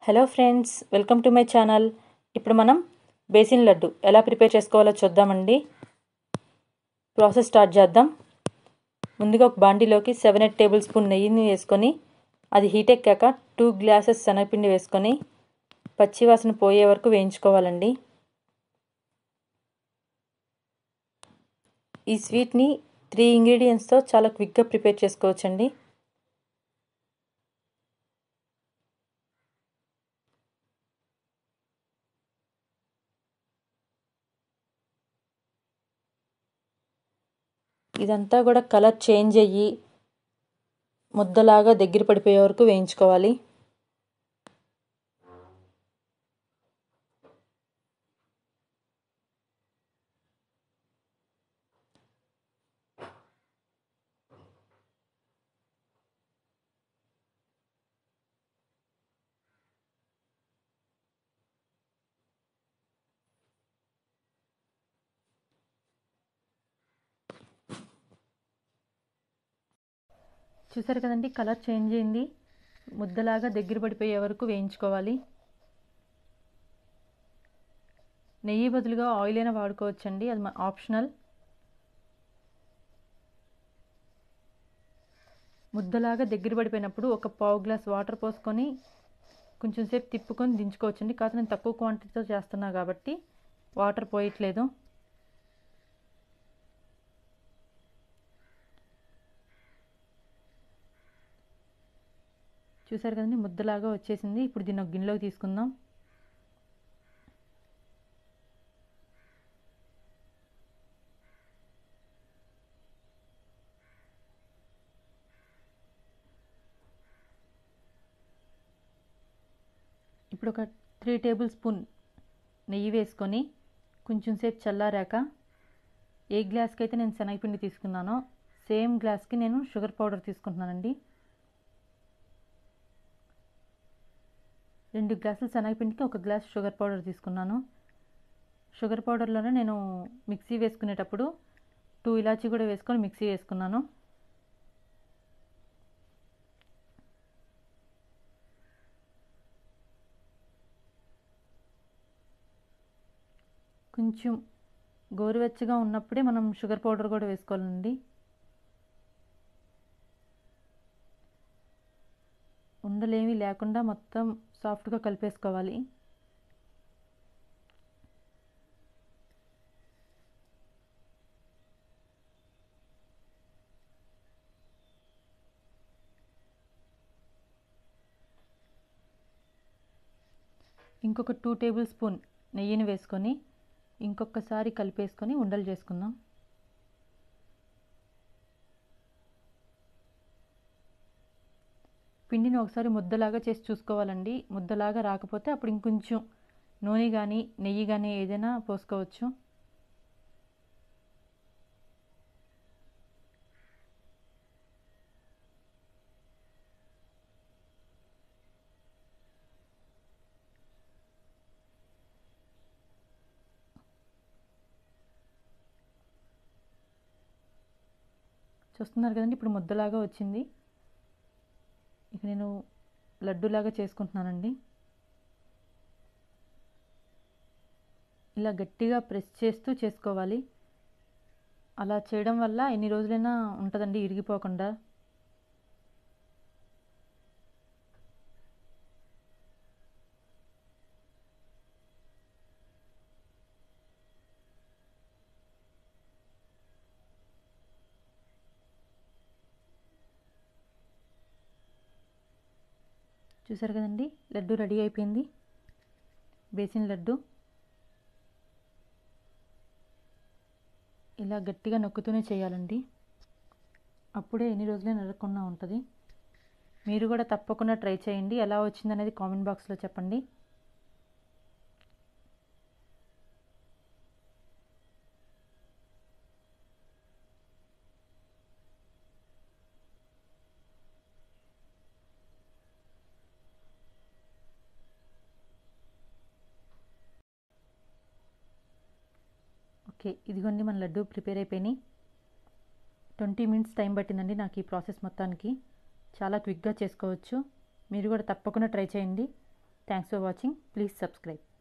hello friends welcome to my channel ఇప్పుడు మనం basin laddu ఎలా ప్రిపేర్ చేసుకోవాలో చూద్దామండి ప్రాసెస్ స్టార్ట్ చేద్దాం ముందుగా ఒక బాండీలోకి సెవెన్ ఎయిట్ టేబుల్ స్పూన్ నెయ్యిని వేసుకొని అది హీట్ ఎక్కాక టూ గ్లాసెస్ శనగపిండి వేసుకొని పచ్చివాసన పోయే వరకు వేయించుకోవాలండి ఈ స్వీట్ని త్రీ ఇంగ్రీడియంట్స్తో చాలా క్విక్గా ప్రిపేర్ చేసుకోవచ్చండి ఇదంతా కూడా కలర్ చేంజ్ అయ్యి ముద్దలాగా దగ్గర పడిపోయే వరకు వేయించుకోవాలి చూసారు కదండి కలర్ చేంజ్ అయింది ముద్దలాగా దగ్గర పడిపోయే వరకు వేయించుకోవాలి నెయ్యి బదులుగా ఆయిల్ అయినా వాడుకోవచ్చండి అది ఆప్షనల్ ముద్దలాగా దగ్గర పడిపోయినప్పుడు ఒక పావు గ్లాస్ వాటర్ పోసుకొని కొంచెం సేపు తిప్పుకొని దించుకోవచ్చండి కాకపోతే నేను తక్కువ క్వాంటిటీతో చేస్తున్నా కాబట్టి వాటర్ పోయట్లేదు చూసారు కదండి ముద్దలాగా వచ్చేసింది ఇప్పుడు దీన్ని ఒక గిన్నెలోకి తీసుకుందాం ఇప్పుడు ఒక త్రీ టేబుల్ స్పూన్ నెయ్యి వేసుకొని కొంచెం సేపు చల్లారాక ఏ గ్లాస్కి అయితే నేను శనగపిండి తీసుకున్నానో సేమ్ గ్లాస్కి నేను షుగర్ పౌడర్ తీసుకుంటున్నానండి రెండు గ్లాసులు శనగపిండికి ఒక గ్లాస్ షుగర్ పౌడర్ తీసుకున్నాను షుగర్ పౌడర్లోనే నేను మిక్సీ వేసుకునేటప్పుడు టూ ఇలాచీ కూడా వేసుకొని మిక్సీ వేసుకున్నాను కొంచెం గోరువెచ్చగా ఉన్నప్పుడే మనం షుగర్ పౌడర్ కూడా వేసుకోవాలండి ఉండలేమి లేకుండా మొత్తం సాఫ్ట్గా కలిపేసుకోవాలి ఇంకొక టూ టేబుల్ స్పూన్ నెయ్యిని వేసుకొని ఇంకొకసారి కలిపేసుకొని ఉండలు చేసుకుందాం పిండిని ఒకసారి ముద్దలాగా చేసి చూసుకోవాలండి ముద్దలాగా రాకపోతే అప్పుడు ఇంకొంచెం నూనె కానీ నెయ్యి కానీ ఏదైనా పోసుకోవచ్చు చూస్తున్నారు కదండి ఇప్పుడు ముద్దలాగా వచ్చింది ఇక నేను లడ్డూలాగా చేసుకుంటున్నానండి ఇలా గట్టిగా ప్రెస్ చేస్తూ చేసుకోవాలి అలా చేయడం వల్ల ఎన్ని రోజులైనా ఉంటుందండి ఇరిగిపోకుండా చూసారు కదండి లడ్డు రెడీ అయిపోయింది బేసిన్ లడ్డు ఇలా గట్టిగా నొక్కుతూనే చేయాలండి అప్పుడే ఎన్ని రోజులే నరగకుండా ఉంటుంది మీరు కూడా తప్పకుండా ట్రై చేయండి ఎలా వచ్చిందనేది కామెంట్ బాక్స్లో చెప్పండి ఓకే ఇదిగోండి మన లడ్డు ప్రిపేర్ అయిపోయినాయి ట్వంటీ మినిట్స్ టైం పట్టిందండి నాకు ఈ ప్రాసెస్ మొత్తానికి చాలా క్విక్గా చేసుకోవచ్చు మీరు కూడా తప్పకుండా ట్రై చేయండి thanks for watching please subscribe